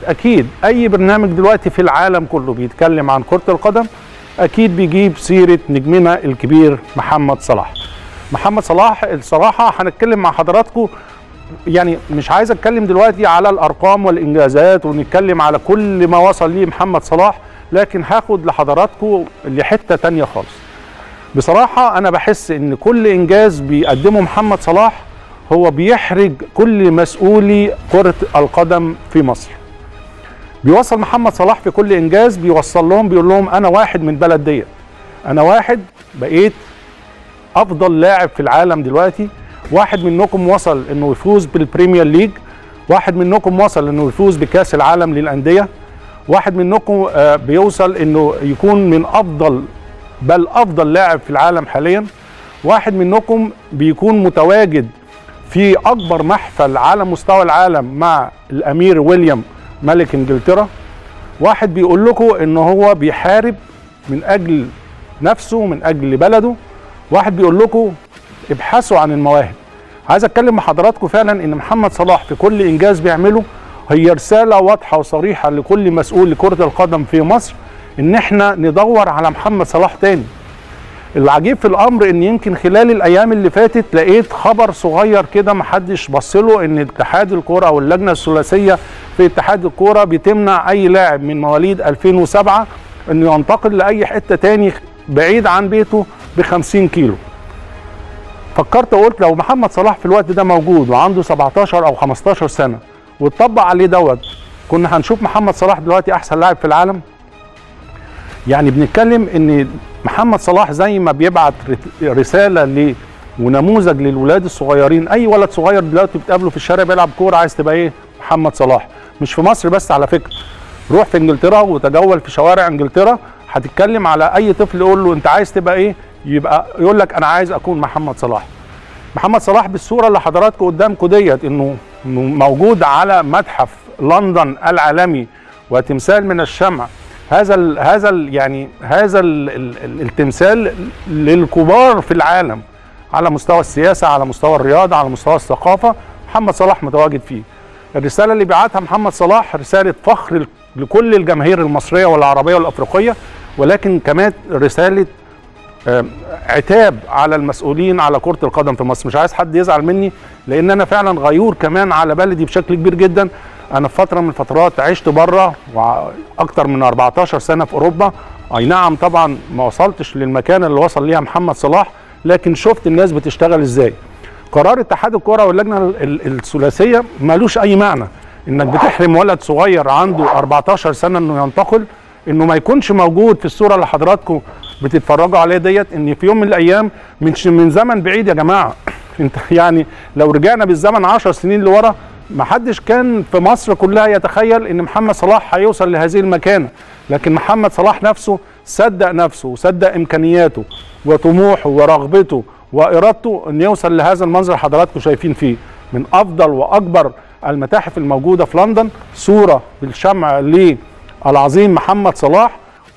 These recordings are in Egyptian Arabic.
اكيد اي برنامج دلوقتي في العالم كله بيتكلم عن كره القدم اكيد بيجيب سيره نجمنا الكبير محمد صلاح محمد صلاح الصراحه هنتكلم مع حضراتكم يعني مش عايز اتكلم دلوقتي على الارقام والانجازات ونتكلم على كل ما وصل ليه محمد صلاح لكن هاخد لحضراتكم لحته تانية خالص بصراحه انا بحس ان كل انجاز بيقدمه محمد صلاح هو بيحرج كل مسؤولي كره القدم في مصر بيوصل محمد صلاح في كل انجاز بيوصل لهم بيقول لهم انا واحد من بلد ديت انا واحد بقيت افضل لاعب في العالم دلوقتي واحد منكم وصل انه يفوز بالبريمير ليج واحد منكم وصل انه يفوز بكاس العالم للانديه واحد منكم آه، بيوصل انه يكون من افضل بل افضل لاعب في العالم حاليا واحد منكم بيكون متواجد في اكبر محفل على مستوى العالم مع الامير ويليام ملك انجلترا واحد بيقول لكم ان هو بيحارب من اجل نفسه من اجل بلده واحد بيقول لكم ابحثوا عن المواهب عايز اتكلم مع حضراتكم فعلا ان محمد صلاح في كل انجاز بيعمله هي رساله واضحه وصريحه لكل مسؤول لكره القدم في مصر ان احنا ندور على محمد صلاح تاني العجيب في الامر ان يمكن خلال الايام اللي فاتت لقيت خبر صغير كده محدش بص له ان اتحاد الكوره او اللجنه الثلاثيه في اتحاد الكوره بتمنع اي لاعب من مواليد 2007 انه ينتقل لاي حته تاني بعيد عن بيته ب 50 كيلو فكرت وقلت لو محمد صلاح في الوقت ده موجود وعنده 17 او 15 سنه واتطبق عليه دوت كنا هنشوف محمد صلاح دلوقتي احسن لاعب في العالم يعني بنتكلم ان محمد صلاح زي ما بيبعت رساله ل ونموذج للولاد الصغيرين اي ولد صغير دلوقتي بتقابله في الشارع بيلعب كوره عايز تبقى ايه محمد صلاح مش في مصر بس على فكره روح في انجلترا وتجول في شوارع انجلترا هتتكلم على اي طفل يقول له انت عايز تبقى ايه يبقى يقول لك انا عايز اكون محمد صلاح محمد صلاح بالصوره اللي حضراتكم قدامكم ديت انه إنه موجود على متحف لندن العالمي وتمثال من الشمع هذا ال هذا ال يعني هذا ال ال التمثال للكبار في العالم على مستوى السياسه على مستوى الرياضه على مستوى الثقافه محمد صلاح متواجد فيه الرساله اللي بعتها محمد صلاح رساله فخر لكل الجماهير المصريه والعربيه والافريقيه ولكن كمان رساله آم، عتاب على المسؤولين على كرة القدم في مصر مش عايز حد يزعل مني لان انا فعلا غيور كمان على بلدي بشكل كبير جدا انا في فترة من الفترات عشت بره واكتر من 14 سنة في اوروبا اي نعم طبعا ما وصلتش للمكان اللي وصل ليها محمد صلاح لكن شفت الناس بتشتغل ازاي قرار اتحاد الكرة واللجنة ال- ال- الثلاثية مالوش اي معنى انك بتحرم ولد صغير عنده 14 سنة انه ينتقل انه ما يكونش موجود في الصوره اللي حضراتكم بتتفرجوا عليها ديت ان في يوم من الايام من من زمن بعيد يا جماعه انت يعني لو رجعنا بالزمن 10 سنين لورا ما حدش كان في مصر كلها يتخيل ان محمد صلاح هيوصل لهذه المكانه لكن محمد صلاح نفسه صدق نفسه وصدق امكانياته وطموحه ورغبته وارادته ان يوصل لهذا المنظر اللي حضراتكم شايفين فيه من افضل واكبر المتاحف الموجوده في لندن صوره بالشمع للعظيم محمد صلاح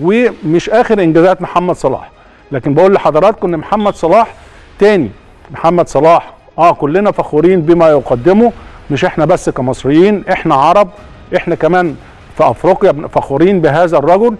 ومش اخر انجازات محمد صلاح لكن بقول لحضراتكم ان محمد صلاح تاني محمد صلاح اه كلنا فخورين بما يقدمه مش احنا بس كمصريين احنا عرب احنا كمان في افريقيا فخورين بهذا الرجل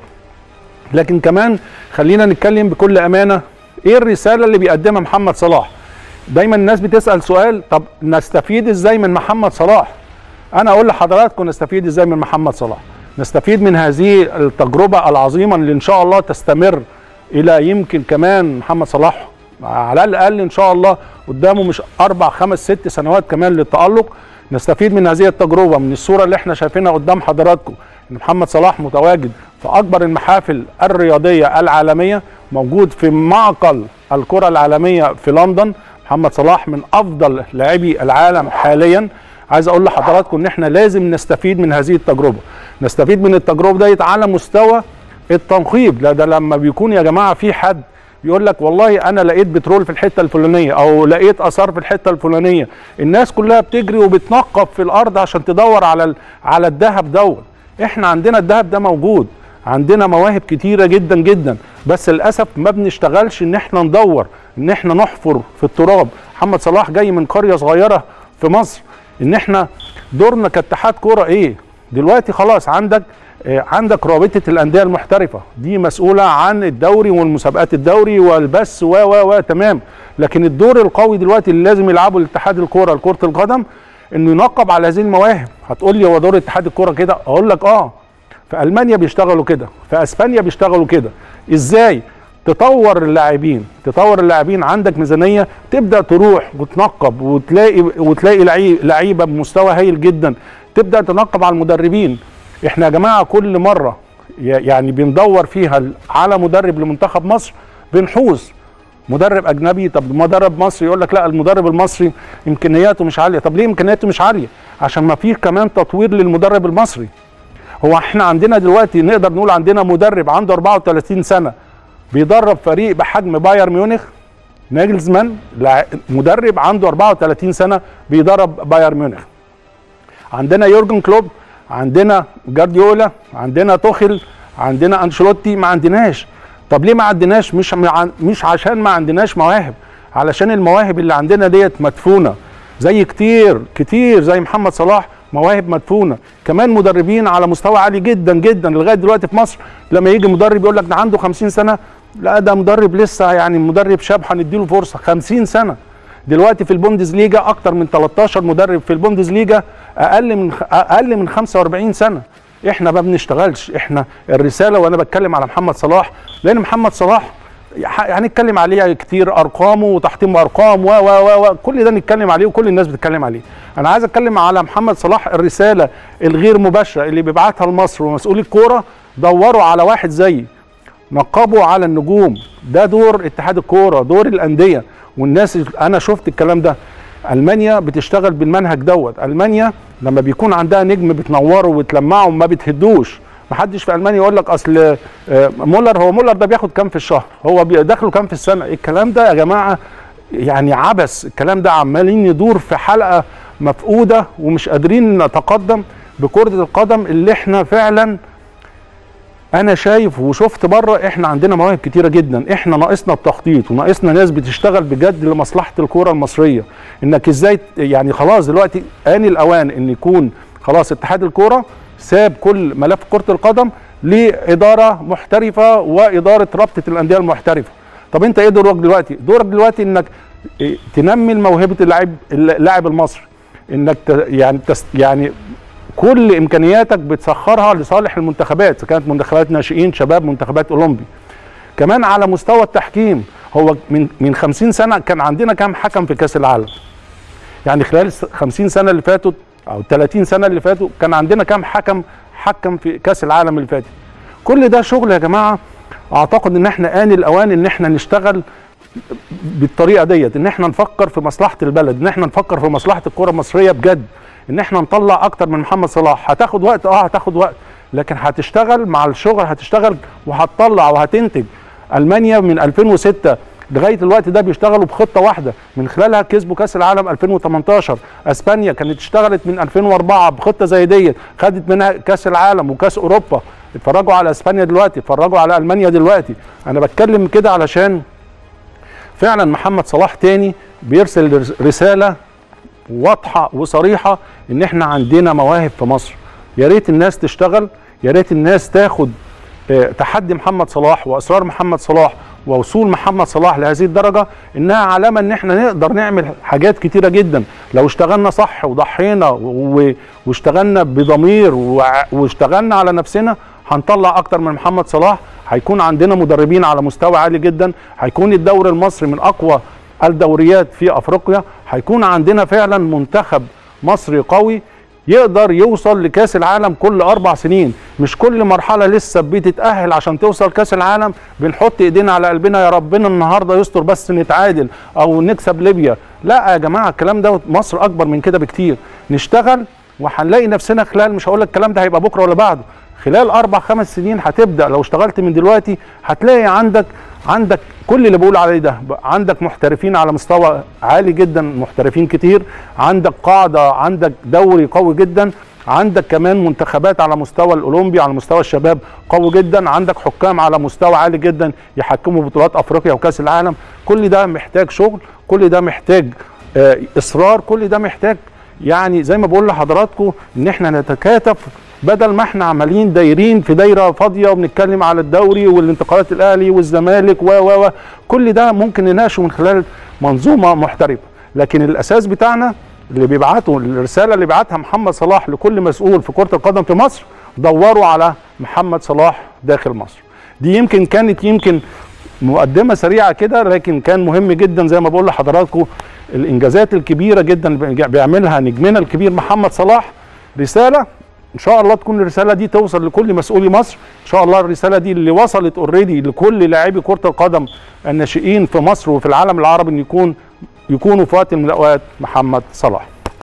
لكن كمان خلينا نتكلم بكل امانه ايه الرساله اللي بيقدمها محمد صلاح دايما الناس بتسال سؤال طب نستفيد ازاي من محمد صلاح انا اقول لحضراتكم نستفيد ازاي من محمد صلاح نستفيد من هذه التجربه العظيمه اللي ان شاء الله تستمر الى يمكن كمان محمد صلاح على الاقل ان شاء الله قدامه مش اربع خمس ست سنوات كمان للتالق نستفيد من هذه التجربه من الصوره اللي احنا شايفينها قدام حضراتكم ان محمد صلاح متواجد في اكبر المحافل الرياضيه العالميه موجود في معقل الكره العالميه في لندن محمد صلاح من افضل لاعبي العالم حاليا عايز اقول لحضراتكم ان احنا لازم نستفيد من هذه التجربه نستفيد من التجربه ديت على مستوى التنقيب لا ده لما بيكون يا جماعه في حد بيقول لك والله انا لقيت بترول في الحته الفلانيه او لقيت اثار في الحته الفلانيه الناس كلها بتجري وبتنقب في الارض عشان تدور على ال- على الذهب دوت احنا عندنا الذهب ده موجود عندنا مواهب كتيره جدا جدا بس للاسف ما بنشتغلش ان احنا ندور ان احنا نحفر في التراب محمد صلاح جاي من قريه صغيره في مصر ان احنا دورنا كاتحاد كوره ايه دلوقتي خلاص عندك آه، عندك رابطه الانديه المحترفه دي مسؤوله عن الدوري والمسابقات الدوري والبث و و و تمام لكن الدور القوي دلوقتي اللي لازم يلعبه الاتحاد الكوره لكره القدم انه ينقب على هذه المواهب هتقول لي هو دور اتحاد الكوره كده اقول لك اه في المانيا بيشتغلوا كده في اسبانيا بيشتغلوا كده ازاي تطور اللاعبين تطور اللاعبين عندك ميزانيه تبدا تروح وتنقب وتلاقي وتلاقي لعيب- لعيبه بمستوى هايل جدا تبدا تنقب على المدربين احنا يا جماعه كل مره ي- يعني بندور فيها على مدرب لمنتخب مصر بنحوز مدرب اجنبي طب مدرب مصري يقول لك لا المدرب المصري امكانياته مش عاليه طب ليه امكانياته مش عاليه عشان ما فيه كمان تطوير للمدرب المصري هو احنا عندنا دلوقتي نقدر نقول عندنا مدرب عنده 34 سنه بيدرب فريق بحجم بايرن ميونخ ناجلزمان لع- مدرب عنده 34 سنه بيدرب بايرن ميونخ عندنا يورجن كلوب عندنا جارديولا عندنا توخل عندنا انشيلوتي ما عندناش طب ليه ما عندناش مش مع- مش عشان ما عندناش مواهب علشان المواهب اللي عندنا ديت مدفونه زي كتير كتير زي محمد صلاح مواهب مدفونه كمان مدربين على مستوى عالي جدا جدا لغايه دلوقتي في مصر لما يجي مدرب يقول لك ده عنده 50 سنه لا ده مدرب لسه يعني مدرب شاب هنديله فرصه 50 سنه دلوقتي في البوندسليجا اكتر من 13 مدرب في البوندسليجا اقل من اقل من 45 سنه احنا ما بنشتغلش احنا الرساله وانا بتكلم على محمد صلاح لان محمد صلاح هنتكلم عليه كتير ارقامه وتحطيم ارقام و و و كل ده نتكلم عليه وكل الناس بتتكلم عليه انا عايز اتكلم على محمد صلاح الرساله الغير مباشره اللي بيبعتها لمصر ومسؤولي الكوره دوروا على واحد زيي نقبوا على النجوم ده دور اتحاد الكوره دور الانديه والناس انا شفت الكلام ده المانيا بتشتغل بالمنهج دوت المانيا لما بيكون عندها نجم بتنوره وتلمعه ما بتهدوش محدش في المانيا يقول لك اصل آه، مولر هو مولر ده بياخد كام في الشهر هو دخله كام في السنه الكلام ده يا جماعه يعني عبث الكلام ده عمالين يدور في حلقه مفقوده ومش قادرين نتقدم بكره القدم اللي احنا فعلا انا شايف وشفت بره احنا عندنا مواهب كتيره جدا احنا ناقصنا التخطيط وناقصنا ناس بتشتغل بجد لمصلحه الكره المصريه انك ازاي ت- يعني خلاص دلوقتي ان الاوان ان يكون خلاص اتحاد الكوره ساب كل ملف كره القدم لاداره محترفه واداره رابطه الانديه المحترفه طب انت ايه دورك دلوقتي دورك دلوقتي انك إيه، تنمي موهبه اللاعب اللاعب المصري انك ت- يعني تست يعني كل امكانياتك بتسخرها لصالح المنتخبات اذا كانت منتخبات ناشئين شباب منتخبات اولمبي كمان على مستوى التحكيم هو من من 50 سنه كان عندنا كام حكم في كاس العالم يعني خلال الس- 50 سنه اللي فاتوا او 30 سنه اللي فاتوا كان عندنا كام حكم حكم في كاس العالم اللي فات كل ده شغل يا جماعه اعتقد ان احنا ان الاوان ان احنا نشتغل بالطريقه ديت ان احنا نفكر في مصلحه البلد ان احنا نفكر في مصلحه الكره المصريه بجد ان احنا نطلع اكتر من محمد صلاح هتاخد وقت اه هتاخد وقت لكن هتشتغل مع الشغل هتشتغل وهتطلع وهتنتج المانيا من 2006 لغايه الوقت ده بيشتغلوا بخطه واحده من خلالها كسبوا كاس العالم 2018 اسبانيا كانت اشتغلت من 2004 بخطه زي ديت خدت منها كاس العالم وكاس اوروبا اتفرجوا على اسبانيا دلوقتي اتفرجوا على المانيا دلوقتي انا بتكلم كده علشان فعلا محمد صلاح تاني بيرسل رساله واضحه وصريحه ان احنا عندنا مواهب في مصر يا ريت الناس تشتغل يا ريت الناس تاخد آه، تحدي محمد صلاح واصرار محمد صلاح ووصول محمد صلاح لهذه الدرجه انها علامه ان احنا نقدر نعمل حاجات كتيره جدا لو اشتغلنا صح وضحينا و- واشتغلنا بضمير وع- واشتغلنا على نفسنا هنطلع اكتر من محمد صلاح هيكون عندنا مدربين على مستوى عالي جدا هيكون الدوري المصري من اقوى الدوريات في افريقيا هيكون عندنا فعلا منتخب مصري قوي يقدر يوصل لكاس العالم كل اربع سنين مش كل مرحله لسه بتتاهل عشان توصل كاس العالم بنحط ايدينا على قلبنا يا ربنا النهارده يستر بس نتعادل او نكسب ليبيا لا يا جماعه الكلام ده مصر اكبر من كده بكتير نشتغل وهنلاقي نفسنا خلال مش هقول لك الكلام ده هيبقى بكره ولا بعده خلال اربع خمس سنين هتبدا لو اشتغلت من دلوقتي هتلاقي عندك عندك كل اللي بقول عليه ده عندك محترفين على مستوى عالي جدا محترفين كتير عندك قاعده عندك دوري قوي جدا عندك كمان منتخبات على مستوى الاولمبي على مستوى الشباب قوي جدا عندك حكام على مستوى عالي جدا يحكموا بطولات افريقيا وكاس العالم كل ده محتاج شغل كل ده محتاج آه، اصرار كل ده محتاج يعني زي ما بقول لحضراتكم ان احنا نتكاتف بدل ما احنا عمالين دايرين في دايره فاضيه وبنتكلم على الدوري والانتقالات الاهلي والزمالك و و و كل ده ممكن نناقشه من خلال منظومه محترفه لكن الاساس بتاعنا اللي بيبعته الرساله اللي بعتها محمد صلاح لكل مسؤول في كره القدم في مصر دوروا على محمد صلاح داخل مصر دي يمكن كانت يمكن مقدمه سريعه كده لكن كان مهم جدا زي ما بقول لحضراتكم الانجازات الكبيره جدا اللي بيعملها نجمنا الكبير محمد صلاح رساله ان شاء الله تكون الرساله دي توصل لكل مسؤولي مصر ان شاء الله الرساله دي اللي وصلت اوريدي لكل لاعبي كره القدم الناشئين في مصر وفي العالم العربي ان يكون يكونوا في وقت من الاوقات محمد صلاح